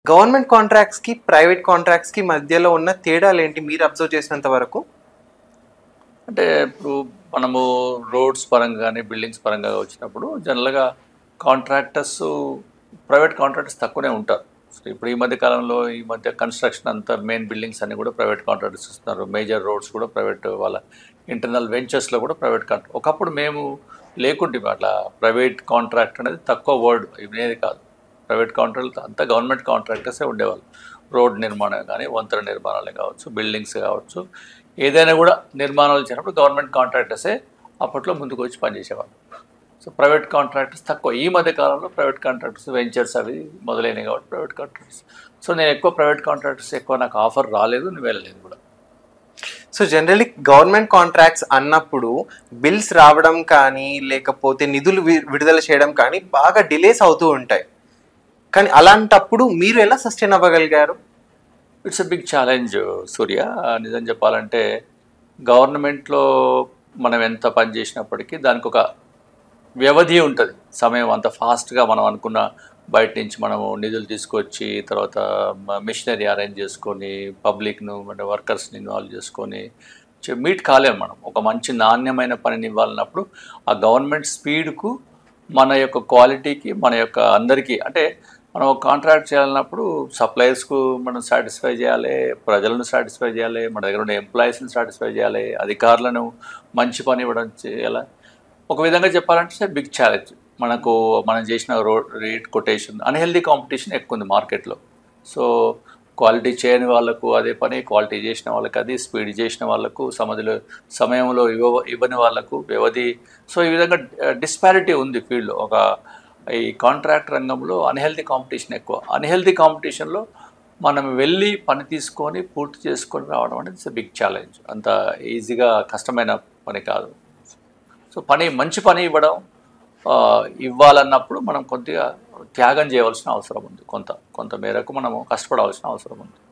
government కాంట్రాక్ట్స్కి private కాంట్రాక్ట్స్కి మధ్యలో ఉన్న తేడాలు ఏంటి మీరు అబ్జర్వ్ చేసినంత వరకు అంటే ఇప్పుడు మనము రోడ్స్ పరంగా కానీ బిల్డింగ్స్ పరంగా వచ్చినప్పుడు జనరల్గా కాంట్రాక్టర్స్ ప్రైవేట్ కాంట్రాక్టర్స్ తక్కువనే ఉంటారు సో ఇప్పుడు ఈ మధ్య కాలంలో ఈ మధ్య కన్స్ట్రక్షన్ అంతా మెయిన్ బిల్డింగ్స్ అన్ని కూడా ప్రైవేట్ కాంట్రాక్టర్స్ ఇస్తున్నారు మేజర్ రోడ్స్ కూడా ప్రైవేట్ వాళ్ళ ఇంటర్నల్ వెంచర్స్లో కూడా ప్రైవేట్ కాంట్రాక్ట్ ఒకప్పుడు మేము లేకుంటే అట్లా ప్రైవేట్ కాంట్రాక్ట్ అనేది తక్కువ వర్డ్ ఇవనేది కాదు ప్రైవేట్ కాంట్రాక్ట్ అంతా గవర్నమెంట్ కాంట్రాక్టర్సే ఉండేవాళ్ళు రోడ్ నిర్మాణం కానీ వంతెన నిర్మాణాలు కావచ్చు బిల్డింగ్స్ కావచ్చు ఏదైనా కూడా నిర్మాణాలు చేసినప్పుడు గవర్నమెంట్ కాంట్రాక్టర్సే అప్పట్లో ముందుకు వచ్చి పనిచేసేవాళ్ళు సో ప్రైవేట్ కాంట్రాక్టర్స్ తక్కువ ఈ మధ్య కాలంలో ప్రైవేట్ కాంట్రాక్టర్స్ వెంచర్స్ అవి మొదలైనవి కాబట్టి ప్రైవేట్ కాంట్రాక్టర్స్ సో నేను ఎక్కువ ప్రైవేట్ కాంట్రాక్టర్స్ ఎక్కువ నాకు ఆఫర్ రాలేదు నేను వెళ్ళలేదు కూడా సో జనరల్లీ గవర్నమెంట్ కాంట్రాక్ట్స్ అన్నప్పుడు బిల్స్ రావడం కానీ లేకపోతే నిధులు వి- విడుదల చేయడం కానీ బాగా డిలేస్ అవుతూ ఉంటాయి కానీ అలాంటప్పుడు మీరు ఎలా సస్టైన్ అవ్వగలిగారు it's a big challenge Surya నిజం చెప్పాలంటే గవర్నమెంట్లో మనం ఎంత పని చేసినప్పటికీ దానికి ఒక వ్యవధి ఉంటుంది సమయం అంత ఫాస్ట్గా మనం అనుకున్న బయట నుంచి మనము నిధులు తీసుకొచ్చి తర్వాత మిషనరీ అరేంజ్ చేసుకొని పబ్లిక్ను అంటే వర్కర్స్ని ఇన్వాల్వ్ చేసుకొని మీట్ కాలేము మనం ఒక మంచి నాణ్యమైన పనిని ఇవ్వాలన్నప్పుడు ఆ గవర్నమెంట్ స్పీడ్కు మన యొక్క క్వాలిటీకి మన యొక్క అందరికీ అంటే మనం ఒక కాంట్రాక్ట్ చేయాలన్నప్పుడు సప్లయర్స్కు మనం సాటిస్ఫై చేయాలి ప్రజలను సాటిస్ఫై చేయాలి మన దగ్గర ఉండే ఎంప్లాయీస్ని సాటిస్ఫై చేయాలి అధికారులను మంచి పని ఇవ్వడం చేయాలి ఒక విధంగా చెప్పాలంటే బిగ్ ఛాలెంజ్ మనకు మనం చేసిన road rate quotation unhealthy competition ఎక్కువ ఉంది మార్కెట్లో సో క్వాలిటీ చేయని వాళ్ళకు అదే పని క్వాలిటీ చేసిన వాళ్ళకి అది స్పీడ్ చేసిన వాళ్ళకు సమధిలో సమయంలో ఇవ్వ ఇవ్వని వాళ్ళకు వ్యవధి సో ఈ విధంగా డిస్పారిటీ ఉంది ఫీల్డ్లో ఒక ఈ కాంట్రాక్ట్ రంగంలో అన్హెల్దీ కాంపిటీషన్ ఎక్కువ అన్హెల్దీ కాంపిటీషన్లో మనం వెళ్ళి పని తీసుకొని పూర్తి చేసుకొని రావడం అనేది బిగ్ ఛాలెంజ్ అంత ఈజీగా కష్టమైన పని కాదు సో పని మంచి పని ఇవ్వడం ఆ, ఇవ్వాలన్నప్పుడు మనం కొద్దిగా త్యాగం చేయవలసిన అవసరం ఉంది కొంత కొంత మేరకు మనము కష్టపడవలసిన అవసరం ఉంది